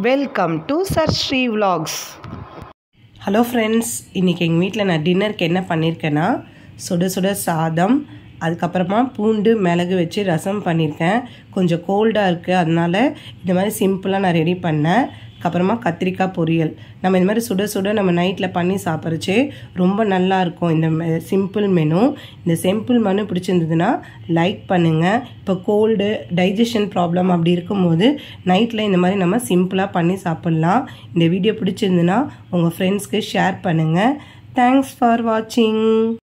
welcome to sir Sri vlogs hello friends இன்றைக்கி எங்கள் வீட்டில் நான் டின்னருக்கு என்ன பண்ணியிருக்கேன்னா சுட சுட சாதம் அதுக்கப்புறமா பூண்டு மிளகு வச்சு ரசம் பண்ணியிருக்கேன் கொஞ்சம் கோல்டாக இருக்குது அதனால இந்த மாதிரி சிம்பிளாக நான் ரெடி பண்ணேன் அதுக்கப்புறமா கத்திரிக்காய் பொரியல் நம்ம இந்த மாதிரி சுட சுட நம்ம நைட்டில் பண்ணி சாப்பிட்றச்சே ரொம்ப நல்லா இருக்கும் இந்த சிம்பிள் மெனு இந்த சிம்பிள் மெனு பிடிச்சிருந்ததுன்னா லைக் பண்ணுங்கள் இப்போ கோல்டு டைஜஷன் ப்ராப்ளம் அப்படி இருக்கும்போது நைட்டில் இந்த மாதிரி நம்ம சிம்பிளாக பண்ணி சாப்பிட்லாம் இந்த வீடியோ பிடிச்சிருந்துன்னா உங்கள் ஃப்ரெண்ட்ஸ்க்கு ஷேர் பண்ணுங்கள் தேங்க்ஸ் ஃபார் வாட்சிங்